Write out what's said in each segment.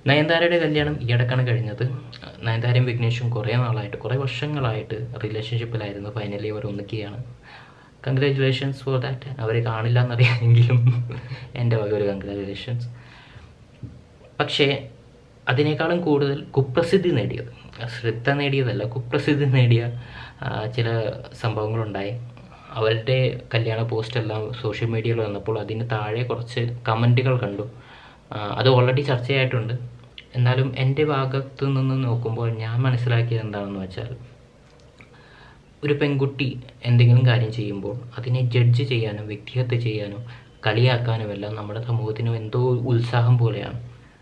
നയൻതാരയുടെ കല്യാണം ഈയിടക്കാണ് കഴിഞ്ഞത് നയൻതാരയും വിഘ്നേഷും കുറേ നാളായിട്ട് കുറേ വർഷങ്ങളായിട്ട് റിലേഷൻഷിപ്പിലായിരുന്നു ഫൈനലി അവർ ഒന്നിക്കുകയാണ് കൺഗ്രാജുലേഷൻസ് ഫോർ ദാറ്റ് അവരെ കാണില്ല എന്നറിയാമെങ്കിലും എൻ്റെ വക ഒരു കൺഗ്രാജുലേഷൻസ് പക്ഷേ അതിനേക്കാളും കൂടുതൽ കുപ്രസിദ്ധി നേടിയത് ശ്രദ്ധ നേടിയതല്ല കുപ്രസിദ്ധി നേടിയ ആ, ചില സംഭവങ്ങളുണ്ടായി അവരുടെ കല്യാണ പോസ്റ്റെല്ലാം സോഷ്യൽ മീഡിയയിൽ വന്നപ്പോൾ അതിന് താഴെ കുറച്ച് കമൻറ്റുകൾ കണ്ടു ആ, അത് ഓൾറെഡി ചർച്ചയായിട്ടുണ്ട് എന്നാലും എൻ്റെ ഭാഗത്തു നിന്ന് നോക്കുമ്പോൾ ഞാൻ മനസ്സിലാക്കിയത് എന്താണെന്ന് വെച്ചാൽ ഒരു പെൺകുട്ടി എന്തെങ്കിലും കാര്യം ചെയ്യുമ്പോൾ അതിനെ ജഡ്ജ് ചെയ്യാനും വ്യക്തിഹത്യ ചെയ്യാനും കളിയാക്കാനും എല്ലാം നമ്മുടെ സമൂഹത്തിന് എന്തോ ഉത്സാഹം പോലെയാണ്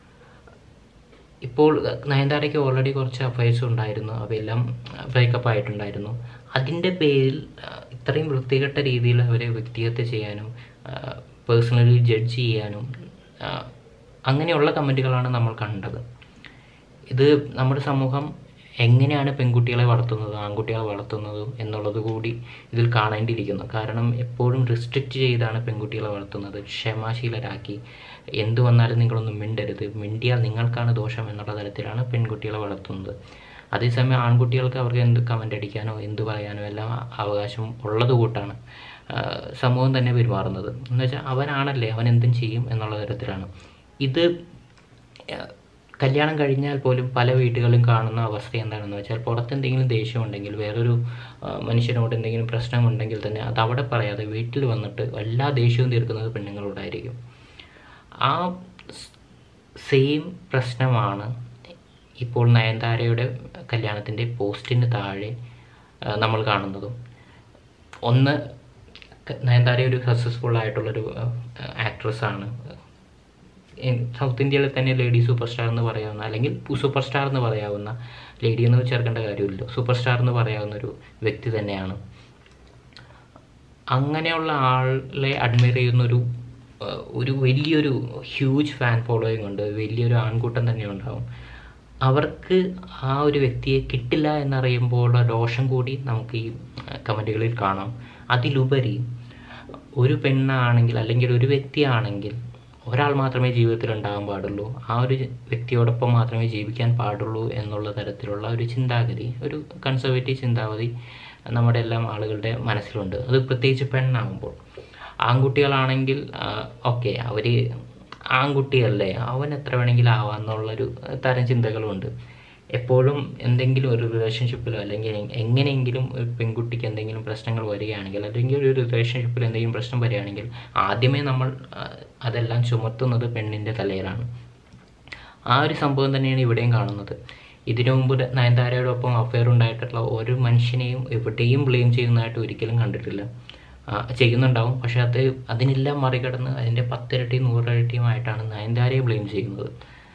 ഇപ്പോൾ നയൻതാരയ്ക്ക് ഓൾറെഡി കുറച്ച് അഫയേഴ്സ് ഉണ്ടായിരുന്നു അവയെല്ലാം ബ്രേക്കപ്പ് ആയിട്ടുണ്ടായിരുന്നു അതിൻ്റെ പേരിൽ ആ, ഇത്രയും വൃത്തികെട്ട രീതിയിൽ അവരെ വ്യക്തിഹത്യ ചെയ്യാനും പേഴ്സണലി ജഡ്ജ് ചെയ്യാനും ആ, അങ്ങനെയുള്ള കമൻറ്റുകളാണ് നമ്മൾ കണ്ടത് ഇത് നമ്മുടെ സമൂഹം എങ്ങനെയാണ് പെൺകുട്ടികളെ വളർത്തുന്നത് ആൺകുട്ടികളെ വളർത്തുന്നതും എന്നുള്ളത് കൂടി ഇതിൽ കാണേണ്ടിയിരിക്കുന്നു കാരണം എപ്പോഴും റിസ്ട്രിക്റ്റ് ചെയ്താണ് പെൺകുട്ടികളെ വളർത്തുന്നത് ക്ഷമാശീലരാക്കി എന്തു വന്നാലും നിങ്ങളൊന്നും മിണ്ടരുത് മിണ്ടിയാൽ നിങ്ങൾക്കാണ് ദോഷം എന്നുള്ള തരത്തിലാണ് പെൺകുട്ടികളെ വളർത്തുന്നത് അതേസമയം ആൺകുട്ടികൾക്ക് അവർക്ക് എന്ത് കമൻ്റ് അടിക്കാനോ എന്ത് പറയാനോ എല്ലാം അവകാശം ഉള്ളത് കൂട്ടാണ് ആ, സമൂഹം തന്നെ പെരുമാറുന്നത് എന്ന് വെച്ചാൽ അവനാണല്ലേ അവൻ എന്തും ചെയ്യും എന്നുള്ള തരത്തിലാണ് ഇത് ഏഹ് കല്യാണം കഴിഞ്ഞാൽ പോലും പല വീടുകളിലും കാണുന്ന അവസ്ഥ എന്താണെന്ന് വെച്ചാൽ പുറത്ത് എന്തെങ്കിലും ദേഷ്യമുണ്ടെങ്കിൽ വേറൊരു ആ, മനുഷ്യനോട് എന്തെങ്കിലും പ്രശ്നമുണ്ടെങ്കിൽ തന്നെ അത് അവിടെ പറയാതെ വീട്ടിൽ വന്നിട്ട് എല്ലാ ദേഷ്യവും തീർക്കുന്നത് പെണ്ണുങ്ങളോടായിരിക്കും ആ സെയിം പ്രശ്നമാണ് ഇപ്പോൾ നയൻതാരയുടെ കല്യാണത്തിൻ്റെ പോസ്റ്റിന് താഴെ ആ, നമ്മൾ കാണുന്നതും ഒന്ന് ക- നയൻതാര ഒരു സക്സസ്ഫുൾ ആയിട്ടുള്ളൊരു ആക്ട്രസ് ആണ് ഇൻ- സൗത്ത് ഇന്ത്യയിലെ തന്നെ ലേഡി സൂപ്പർ സ്റ്റാർ എന്ന് പറയാവുന്ന അല്ലെങ്കിൽ സൂപ്പർ സ്റ്റാർ എന്ന് പറയാവുന്ന ലേഡി എന്ന് ചേർക്കേണ്ട കാര്യമില്ല സൂപ്പർ സ്റ്റാർ എന്ന് പറയാവുന്ന ഒരു വ്യക്തി തന്നെയാണ് അങ്ങനെയുള്ള ആളെ അഡ്മയർ ചെയ്യുന്നൊരു ഏഹ്, ഒരു വലിയൊരു ഹ്യൂജ് ഫാൻ ഫോളോയിങ് ഉണ്ട് വലിയൊരു ആൺകൂട്ടം തന്നെ ഉണ്ടാവും അവർക്ക് ആ ഒരു വ്യക്തിയെ കിട്ടില്ല എന്നറിയുമ്പോൾ രോഷം കൂടി നമുക്ക് ഈ കമൻറ്റുകളിൽ കാണാം അതിലുപരി ഒരു പെണ്ണാണെങ്കിൽ അല്ലെങ്കിൽ ഒരു വ്യക്തിയാണെങ്കിൽ ഒരാൾ മാത്രമേ ജീവിതത്തിൽ ഉണ്ടാകാൻ പാടുള്ളൂ ആ ഒരു വ്യക്തിയോടൊപ്പം മാത്രമേ ജീവിക്കാൻ പാടുള്ളൂ എന്നുള്ള തരത്തിലുള്ള ഒരു ചിന്താഗതി ഒരു കൺസർവേറ്റീവ് ചിന്താഗതി നമ്മുടെ എല്ലാം ആളുകളുടെ മനസ്സിലുണ്ട് അത് പ്രത്യേകിച്ച് പെണ്ണാകുമ്പോൾ ആൺകുട്ടികളാണെങ്കിൽ ഓക്കെ അവർ ആൺകുട്ടിയല്ലേ അവൻ എത്ര വേണമെങ്കിലും ആവാമെന്നുള്ളൊരു തരം ചിന്തകളുമുണ്ട് എപ്പോഴും എന്തെങ്കിലും ഒരു റിലേഷൻഷിപ്പിലോ അല്ലെങ്കിൽ എ- എങ്ങനെയെങ്കിലും ഒരു പെൺകുട്ടിക്ക് എന്തെങ്കിലും പ്രശ്നങ്ങൾ വരികയാണെങ്കിൽ അല്ലെങ്കിൽ ഒരു റിലേഷൻഷിപ്പിൽ എന്തെങ്കിലും പ്രശ്നം വരികയാണെങ്കിൽ ആദ്യമേ നമ്മൾ ആ, അതെല്ലാം ചുമത്തുന്നത് പെണ്ണിൻ്റെ തലയിലാണ് ആ ഒരു സംഭവം തന്നെയാണ് ഇവിടെയും കാണുന്നത് ഇതിനു മുമ്പ് നയൻതാരയോടൊപ്പം അഫെയർ ഉണ്ടായിട്ടുള്ള ഒരു മനുഷ്യനെയും എവിടെയും ബ്ലെയിം ചെയ്യുന്നതായിട്ട് ഒരിക്കലും കണ്ടിട്ടില്ല ആ, ചെയ്യുന്നുണ്ടാവും പക്ഷെ അത് അതിനെല്ലാം മറികടന്ന് അതിൻ്റെ പത്തിരട്ടി നൂറിരട്ടിയുമായിട്ടാണ് നയൻതാരയെ ബ്ലെയിം ചെയ്യുന്നത്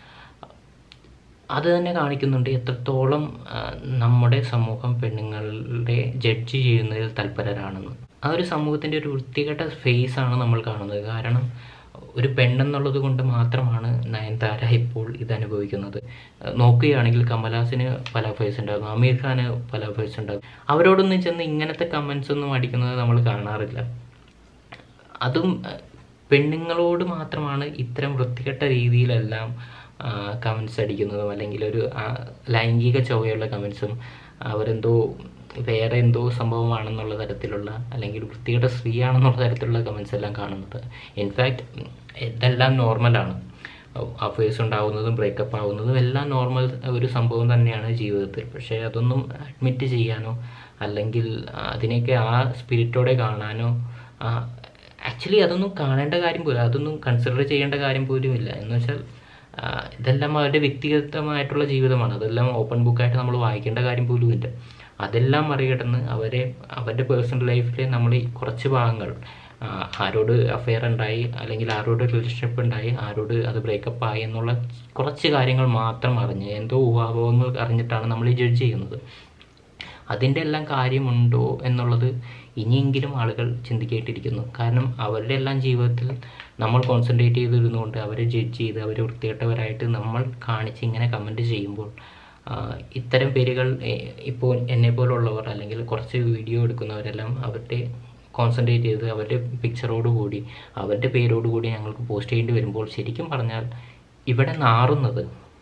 അത് തന്നെ കാണിക്കുന്നുണ്ട് എത്രത്തോളം ആ, നമ്മുടെ സമൂഹം പെണ്ണുങ്ങളുടെ ജഡ്ജ് ചെയ്യുന്നതിൽ തൽപരരാണെന്ന് ആ ഒരു സമൂഹത്തിൻ്റെ ഒരു വൃത്തികെട്ട ഫേസ് ആണ് നമ്മൾ കാണുന്നത് കാരണം ഒരു പെണ്ണെന്നുള്ളത് കൊണ്ട് മാത്രമാണ് നയൻതാര ഇപ്പോൾ ഇത് അനുഭവിക്കുന്നത് ആ, നോക്കുകയാണെങ്കിൽ കമൽഹാസിന് പല ഫേസ് ഉണ്ടാകും അമീർ ഖാന് പല ഫേസ് ഉണ്ടാകും അവരോടൊന്നും ചെന്ന് ഇങ്ങനത്തെ കമൻസ് ഒന്നും അടിക്കുന്നത് നമ്മൾ കാണാറില്ല അതും അഹ്, പെണ്ണുങ്ങളോട് മാത്രമാണ് ഇത്തരം വൃത്തികെട്ട രീതിയിലെല്ലാം കമൻസ് അടിക്കുന്നതും അല്ലെങ്കിൽ ഒരു ആ, ലൈംഗിക ചൊവ്വയുള്ള കമൻസും അവരെന്തോ വേറെ എന്തോ സംഭവമാണെന്നുള്ള തരത്തിലുള്ള അല്ലെങ്കിൽ വൃത്തികെട്ട സ്ത്രീയാണെന്നുള്ള തരത്തിലുള്ള കമൻസ് എല്ലാം കാണുന്നത് ഇൻഫാക്റ്റ് ഇതെല്ലാം നോർമലാണ് അഫേഴ്സ് ഉണ്ടാവുന്നതും ബ്രേക്കപ്പ് ആവുന്നതും എല്ലാം നോർമൽ ഒരു സംഭവം തന്നെയാണ് ജീവിതത്തിൽ പക്ഷേ അതൊന്നും അഡ്മിറ്റ് ചെയ്യാനോ അല്ലെങ്കിൽ അതിനെയൊക്കെ ആ സ്പിരിറ്റോടെ കാണാനോ ആക്ച്വലി അതൊന്നും കാണേണ്ട കാര്യം പോലും അതൊന്നും കൺസിഡർ ചെയ്യേണ്ട കാര്യം പോലും ഇല്ല എന്ന് വെച്ചാൽ ആ, ഇതെല്ലാം അവരുടെ വ്യക്തിഗതമായിട്ടുള്ള ജീവിതമാണ് അതെല്ലാം ഓപ്പൺ ബുക്കായിട്ട് നമ്മൾ വായിക്കേണ്ട കാര്യം പോലും ഇല്ല അതെല്ലാം മറികടന്ന് അവരെ അവരുടെ പേഴ്സണൽ ലൈഫിലെ നമ്മൾ ഈ കുറച്ച് ഭാഗങ്ങൾ ആ, ആരോട് അഫെയർ ഉണ്ടായി അല്ലെങ്കിൽ ആരോട് റിലേഷൻഷിപ്പ് ഉണ്ടായി ആരോട് അത് ബ്രേക്കപ്പ് ആയി എന്നുള്ള കുറച്ച് കാര്യങ്ങൾ മാത്രം അറിഞ്ഞ് എന്തോ ഊഹാഭോഗങ്ങൾ അറിഞ്ഞിട്ടാണ് നമ്മൾ ഈ ജഡ്ജ് ചെയ്യുന്നത് അതിൻ്റെ എല്ലാം കാര്യമുണ്ടോ എന്നുള്ളത് ഇനിയെങ്കിലും ആളുകൾ ചിന്തിക്കേണ്ടിയിരിക്കുന്നു കാരണം അവരുടെ എല്ലാം ജീവിതത്തിൽ നമ്മൾ കോൺസെൻട്രേറ്റ് ചെയ്തിരുന്നുകൊണ്ട് അവരെ ജഡ്ജ് ചെയ്ത് അവരെ വൃത്തികെട്ടവരായിട്ട് നമ്മൾ കാണിച്ച് ഇങ്ങനെ കമൻറ്റ് ചെയ്യുമ്പോൾ ആ, ഇത്തരം പേരുകൾ എ- ഇപ്പോൾ എന്നെ പോലുള്ളവർ അല്ലെങ്കിൽ കുറച്ച് വീഡിയോ എടുക്കുന്നവരെല്ലാം അവരുടെ കോൺസെൻട്രേറ്റ് ചെയ്ത് അവരുടെ പിക്ചറോട് കൂടി അവരുടെ പേരോട് കൂടി ഞങ്ങൾക്ക് പോസ്റ്റ് ചെയ്യേണ്ടി വരുമ്പോൾ ശരിക്കും പറഞ്ഞാൽ ഇവിടെ നാറുന്നത്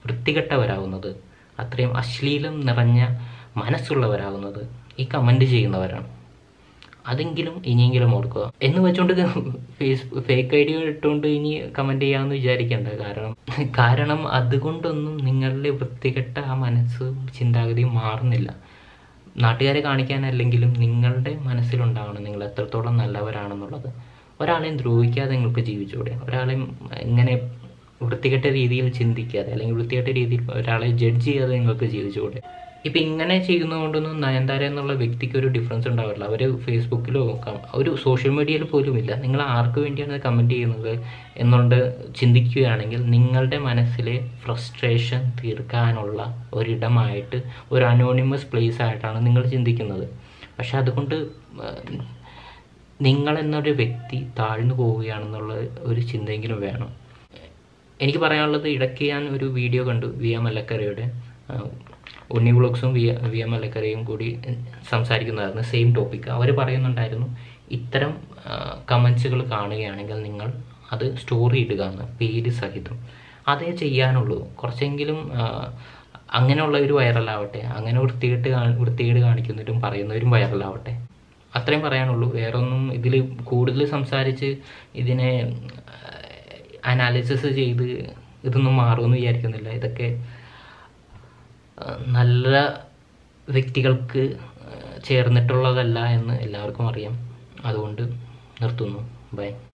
വൃത്തികെട്ടവരാകുന്നത് അത്രയും അശ്ലീലം നിറഞ്ഞ മനസ്സുള്ളവരാകുന്നത് ഈ കമൻറ്റ് ചെയ്യുന്നവരാണ് അതെങ്കിലും ഇനിയെങ്കിലും ഓർക്കുക എന്ന് വെച്ചുകൊണ്ട് ഫേസ് ഫേക്ക് ഐ ഡി ഇട്ടുകൊണ്ട് ഇനി കമൻറ്റ് ചെയ്യാമെന്ന് വിചാരിക്കേണ്ട കാരണം കാരണം അതുകൊണ്ടൊന്നും നിങ്ങളുടെ വൃത്തികെട്ട ആ മനസ്സും ചിന്താഗതിയും മാറുന്നില്ല നാട്ടുകാരെ കാണിക്കാനല്ലെങ്കിലും നിങ്ങളുടെ മനസ്സിലുണ്ടാവണം നിങ്ങൾ എത്രത്തോളം നല്ലവരാണെന്നുള്ളത് ഒരാളെയും ദ്രോഹിക്കാതെ നിങ്ങൾക്ക് ജീവിച്ചുകൂടെ ഒരാളെയും ഇങ്ങനെ വൃത്തികെട്ട രീതിയിൽ ചിന്തിക്കാതെ അല്ലെങ്കിൽ വൃത്തികെട്ട രീതിയിൽ ഒരാളെ ജഡ്ജ് ചെയ്യാതെ നിങ്ങൾക്ക് ജീവിച്ചുകൂടെ ഇപ്പം ഇങ്ങനെ ചെയ്യുന്നതുകൊണ്ടൊന്നും നയൻതാര എന്നുള്ള വ്യക്തിക്ക് ഒരു ഡിഫറൻസ് ഉണ്ടാവില്ല അവർ ഫേസ്ബുക്കിലോ കം- ഒരു സോഷ്യൽ മീഡിയയിൽ പോലും ഇല്ല നിങ്ങൾ ആർക്ക് വേണ്ടിയാണ് കമൻറ്റ് ചെയ്യുന്നത് എന്നുകൊണ്ട് ചിന്തിക്കുകയാണെങ്കിൽ നിങ്ങളുടെ മനസ്സിലെ ഫ്രസ്ട്രേഷൻ തീർക്കാനുള്ള ഒരിടമായിട്ട് ഒരു അനോണിമസ് പ്ലേസ് ആയിട്ടാണ് നിങ്ങൾ ചിന്തിക്കുന്നത് പക്ഷെ അതുകൊണ്ട് ഏഹ്, നിങ്ങൾ എന്നൊരു വ്യക്തി താഴ്ന്നു പോവുകയാണെന്നുള്ള ഒരു ചിന്തയെങ്കിലും വേണം എനിക്ക് പറയാനുള്ളത് ഇടയ്ക്ക് ഞാൻ ഒരു വീഡിയോ കണ്ടു വി എം മല്ലക്കരയുടെ ആ, ഉണ്ണി വ്ളോഗ്സും വി വി എം മല്ലക്കരയും കൂടി സംസാരിക്കുന്നതായിരുന്നു സെയിം ടോപ്പിക് അവർ പറയുന്നുണ്ടായിരുന്നു ഇത്തരം കമൻസുകൾ കാണുകയാണെങ്കിൽ നിങ്ങൾ അത് സ്റ്റോറി ഇടുക എന്ന് പേര് സഹിതം അതേ ചെയ്യാനുള്ളൂ കുറച്ചെങ്കിലും ആ, അങ്ങനെയുള്ളവർ വൈറലാവട്ടെ അങ്ങനെ വൃത്തികെട്ട് കാണി വൃത്തികേട് കാണിക്കുന്നവരും പറയുന്നവരും വൈറലാവട്ടെ അത്രയും പറയാനുള്ളൂ വേറൊന്നും ഇതിൽ കൂടുതൽ സംസാരിച്ച് ഇതിനെ അനാലിസിസ് ചെയ്ത് ഇതൊന്നും മാറുമെന്ന് വിചാരിക്കുന്നില്ല ഇതൊക്കെ ആ, നല്ല വ്യക്തികൾക്ക് ആ, ചേർന്നിട്ടുള്ളതല്ല എന്ന് എല്ലാവർക്കും അറിയാം അതുകൊണ്ട് നിർത്തുന്നു ബൈ